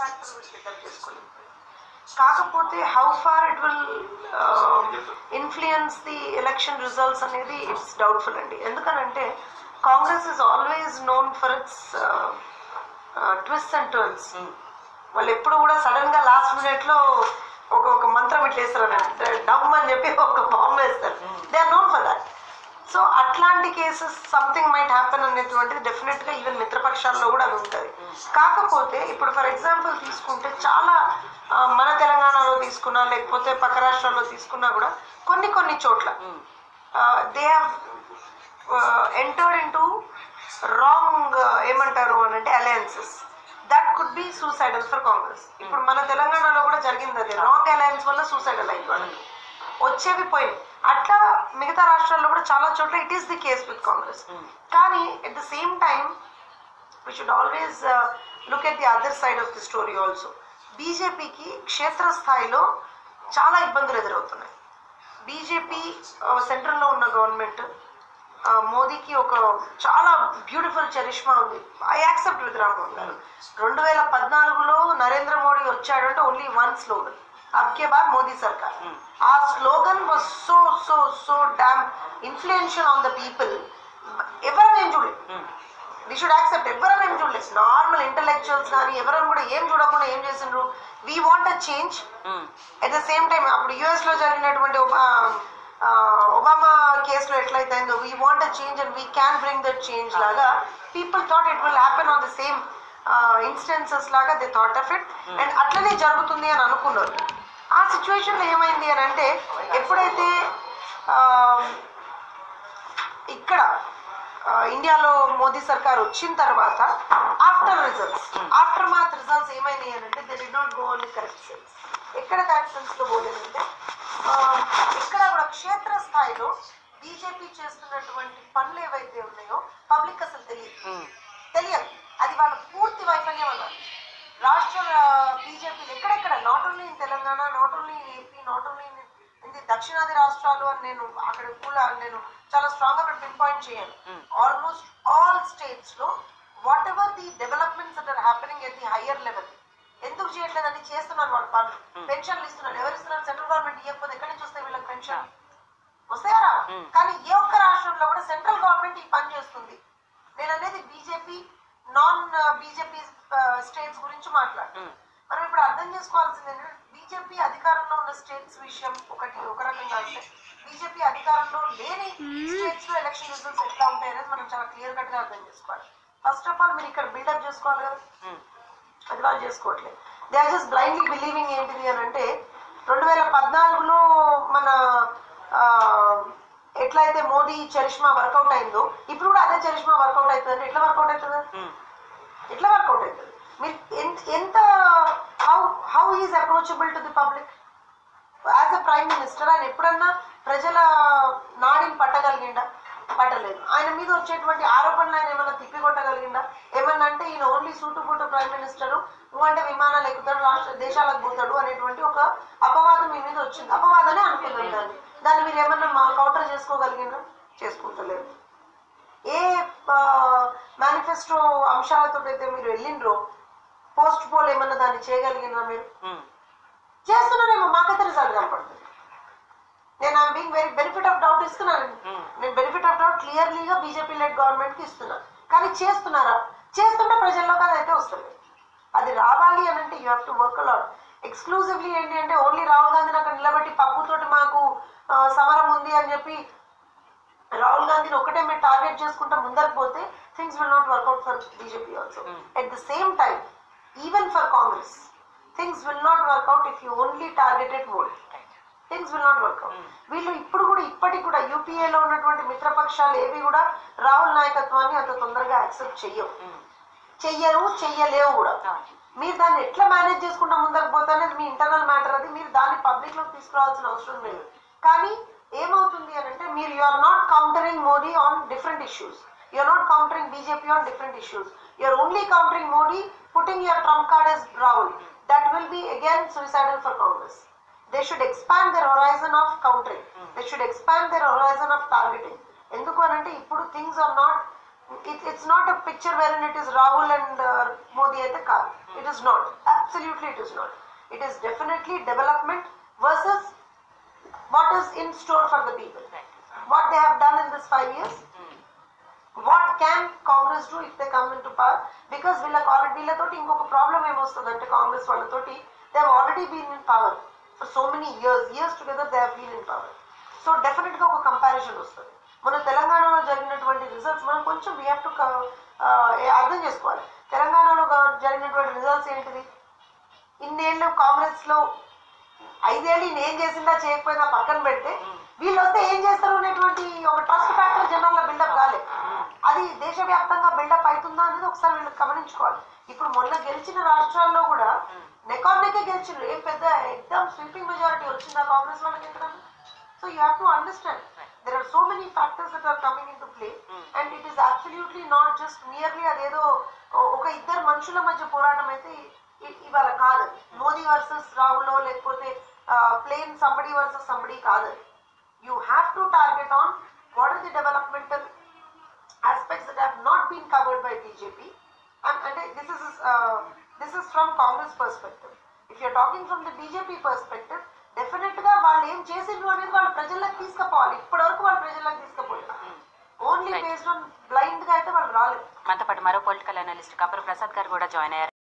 Factor buildup చేసుకోలేదు కాకపోతే how far it will influence the election results అనేది it's doubtful అండి ఎందుకనంటే Congress is always known for its twist and turns వాళ్ళు ఎప్పుడు కూడా సడన్ గా లాస్ట్ మినిట్ లో ఒక ఒక మంత్రం ఇట్లా వేస్తారు డమ్ అని చెప్పి ఒక బాంబు వేస్తారు they are known for that so అట్లాంటి కేసెస్ సంథింగ్ మైట్ హ్యాపెన్ అనేటువంటిది డెఫినెట్ గా ఈవెన్ మిత్రపక్షాల్లో కూడా అది ఉంటుంది కాకపోతే ఇప్పుడు ఫర్ ఎగ్జాంపుల్ తీసుకుంటే చాలా ఆ, మన తెలంగాణలో తీసుకున్నా లేకపోతే పక్క రాష్ట్రాల్లో తీసుకున్నా కూడా కొన్ని కొన్ని చోట్ల they have entered into wrong ఏమంటారు అని అంటే alliances that could be suicidal for Congress ఇప్పుడు మన తెలంగాణలో కూడా జరిగింది అది రాంగ్ అలయన్స్ వల్ల సూసైడల్ అయింది వాళ్ళకి వచ్చేవి పోయింది అట్లా మిగతా రాష్ట్రాల్లో కూడా చాలా చోట్ల it is the case with Congress కానీ at the same time we should always look at the other side of the story also బీజేపీకి క్షేత్రస్థాయిలో చాలా ఇబ్బందులు ఎదురవుతున్నాయి బీజేపీ సెంట్రల్లో ఉన్న గవర్నమెంట్ మోదీకి ఒక చాలా బ్యూటిఫుల్ చరిష్మా ఉంది I accept with Rammohan garu రెండు వేల పద్నాలుగులో నరేంద్ర మోడీ వచ్చాడంటే ఓన్లీ వన్ స్లోగన్ అబ్కే బాద్ మోదీ సర్కార్ ఆ slogan was so so so damn influential on the people ఎవరు నేను చూడలేదు వి షుడ్ యాక్సెప్ట్ ఎవరం ఏం చూడలేదు నార్మల్ ఇంటలెక్చువల్స్ కానీ ఎవరం కూడా ఏం చూడకుండా ఏం చేసిండ్రు we want a change at the same time అప్పుడు యుఎస్ లో జరిగినటువంటి ఒబా ఆ, ఒబామా కేసులో ఎట్లయితే అయిందో we want a change and we can bring that change లాగా people thought it will happen on the same instances లాగా they thought of it and అట్లనే జరుగుతుంది అని అనుకున్నారు ఆ సిచ్యువేషన్లో ఏమైంది అని అంటే ఎప్పుడైతే ఆ, ఇక్కడ ఆ, ఇండియాలో మోదీ సర్కార్ వచ్చిన తర్వాత after results aftermath results ఏమైనాయి అని అంటే they did not go only correct sense ఎక్కడ కరెక్ట్ సెన్స్ లో పోలేదంటే ఆ, ఇక్కడ కూడా క్షేత్ర స్థాయిలో బీజేపీ చేస్తున్నటువంటి పనులు ఏవైతే ఉన్నాయో పబ్లిక్ అసలు తెలియదు తెలియదు అది వాళ్ళ పూర్తి వైఫల్యం అన్నారు రాష్ట్ర బీజేపీలు ఎక్కడెక్కడ not only in Telangana not only in AP not only in ఇది దక్షిణాది రాష్ట్రాలు అని నేను అక్కడ కూడా నేను చాలా స్ట్రాంగ్ గా పిన్ పాయింట్ చేయను ఆల్మోస్ట్ ఆల్ స్టేట్స్ లో whatever the developments that are happening at the higher level ఎందుకు చేయట్లేదని చేస్తున్నారు వాళ్ళు పనులు పెన్షన్లు ఇస్తున్నారు ఎవరు ఇస్తున్నారు సెంట్రల్ గవర్నమెంట్ ఇవ్వకపోతే ఎక్కడి నుంచి వస్తాయి వీళ్ళకి పెన్షన్ వస్తాయరా కానీ ఏ ఒక్క రాష్ట్రంలో కూడా సెంట్రల్ గవర్నమెంట్ ఈ పని చేస్తుంది నేను అనేది బీజేపీ నాన్ బీజేపీ స్టేట్స్ గురించి మాట్లాడు మనం ఇప్పుడు అర్థం చేసుకోవాల్సింది ఏంటంటే బీజేపీ అధికారంలో ఉన్న స్టేట్స్ విషయం ఒకటి ఒక రకంగా అంటే బీజేపీ అధికారంలో లేని స్టేట్స్ లో ఎలక్షన్ రిజల్ట్స్ ఎట్లా ఉంటాయి అనేది మనం చాలా క్లియర్ కట్ గా అర్థం చేసుకోవాలి ఫస్ట్ ఆఫ్ ఆల్ మీరు ఇక్కడ బిల్డప్ చేసుకోవాలి కదా అది వాళ్ళు చేసుకోవట్లేదు they are just blindly believing ఏంటిది అని అంటే రెండు వేల పద్నాలుగులో మన ఆ, ఎట్లయితే మోదీ చరిష్మా వర్కౌట్ అయిందో ఇప్పుడు కూడా అదే చరిష్మా వర్కౌట్ అవుతుంది ఎట్లా వర్కౌట్ అవుతుంది ఎట్లా వర్కౌట్ అవుతుంది మీరు ఎంత- ఎంత how how is approachable to the public as a prime minister ఆయన ఎప్పుడన్నా ప్రజల నాడిని పట్టగలిగిండా పట్టలేదు ఆయన మీద వచ్చేటువంటి ఆరోపణలు ఆయన ఏమన్నా తిప్పికొట్టగలిగిండా ఏమన్నా అంటే ఈయన ఓన్లీ సూటుబూటు ప్రైమ్ మినిస్టర్ నువ్వంటే విమానాలు ఎక్కుతాడు రాష్ట్ర దేశాలకు పోతాడు అనేటువంటి ఒక అపవాదం మీ మీద వచ్చింది అపవాదనే అనుకున్నాం దాన్ని దాన్ని మీరు ఏమన్నా మా కౌంటర్ చేసుకోగలిగిండ్రా చేసుకుంటలేరు ఏ మేనిఫెస్టో అంశాలతో అయితే మీరు వెళ్ళిండ్రో పోస్ట్ పోల్ ఏమన్నా దాన్ని చేయగలిగినరా మీరు చేస్తున్నారేమో మాకైతే రిజల్ట్ కనపడుతుంది నేను I'm being very benefit of doubt ఇస్తున్నాను నేను బెనిఫిట్ ఆఫ్ డౌట్ క్లియర్లీగా బీజేపీ లెడ్ గవర్నమెంట్ కి ఇస్తున్నాను కానీ చేస్తున్నారా చేస్తుంటే ప్రజల్లోకి అది అయితే వస్తుంది అది రావాలి అని అంటే you have to work a lot exclusively ఏంటి అంటే ఓన్లీ రాహుల్ గాంధీని అక్కడ నిలబెట్టి పప్పుతోటి మాకు ఆ, సమరం ఉంది అని చెప్పి రాహుల్ గాంధీని ఒకటే మీరు టార్గెట్ చేసుకుంటా ముందరకు పోతే things will not work out for BJP also at the same time even for Congress things will not work out if you only targeted old things will not work out వీళ్ళు ఇప్పుడు కూడా ఇప్పటికి కూడా యూపీఏలో ఉన్నటువంటి మిత్రపక్షాలు ఏవి కూడా రాహుల్ నాయకత్వాన్ని అంత తొందరగా యాక్సెప్ట్ చెయ్యవు చెయ్యరు చెయ్యలేవు కూడా మీరు దాన్ని ఎట్లా మేనేజ్ చేసుకుంటా ముందరకు పోతానేది మీ ఇంటర్నల్ మ్యాటర్ అది మీరు దాన్ని పబ్లిక్ లోకి తీసుకురావాల్సిన అవసరం లేదు కానీ ఏమవుతుంది అని అంటే మీరు you are not countering Modi on different issues you are not countering BJP on different issues you are only countering Modi putting your trump card as Rahul that will be again suicidal for Congress they should expand their horizon of countering they should expand their horizon of targeting ఎందుకు అని అంటే ఇప్పుడు things are not it it's not a picture where it is Rahul and Modi అయితే కాదు It is not. Absolutely, it is not. It is definitely development versus what is in store for the people. What they have done in this five years. What can Congress do if they come into power? Because వీళ్ళకి already వీళ్ళతోటి ఇంకొక problem ఏమొస్తుందంటే కాంగ్రెస్ వాళ్ళతోటి they have already been in power for so many years years together they have been in power so definite గా ఒక comparison వస్తుంది మన తెలంగాణలో జరిగినటువంటి రిజల్ట్స్ మనం కొంచెం వీ హ్యావ్ టు అర్థం చేసుకోవాలి తెలంగాణలో గవ- జరిగినటువంటి రిజల్ట్స్ ఏంటిది ఇన్నేళ్ళు కాంగ్రెస్ లో ఐదేళ్ళు ఈయన ఏం చేసిందా చేయకపోయినా పక్కన పెడితే వీళ్ళు వస్తే ఏం చేస్తారు అనేటువంటి ఒక ట్రస్ట్ ఫ్యాక్టర్ జనాల్లో బిల్డప్ కాలే అది దేశవ్యాప్తంగా బిల్డప్ అవుతుందా అనేది ఒకసారి వీళ్ళు గమనించుకోవాలి ఇప్పుడు మొన్న గెలిచిన రాష్ట్రాల్లో కూడా నెకార్నేకే గెలిచిండ్రు ఏం పెద్ద ఎగ్జామ్ స్వీపింగ్ మెజారిటీ వచ్చిందా కాంగ్రెస్ వాళ్ళకి ఎక్కడ so you have to understand there are so many factors that are coming into play and it is absolutely not just nearly అదేదో ఓ- ఒక ఇద్దరు మనుషుల మధ్య పోరాటం అయితే ఇ- ఇవాళ కాదు మోదీ వర్సెస్ రాహుల్ లేకపోతే ప్లేన్ సంబడి వర్సెస్ సంబడి కాదు you have to target on what are the developmental aspects that have not been covered by BJP. And, and this is uh, this is from Congress perspective. If you're talking from the BJP perspective, definite గా వాళ్ళు ఏం చేసిండ్రు అనేది వాళ్ళు ప్రజల్లోకి తీసుకుపోవాలి ఇప్పటి వరకు వాళ్ళు ప్రజల్లోకి తీసుకుపోలేదు only Right. Based on blind గా అయితే వాళ్ళు రాలేదు మనతో పాటు మరో పొలిటికల్ అనలిస్ట్ కపూర్ ప్రసాద్ గారు కూడా జాయిన్ అయ్యారు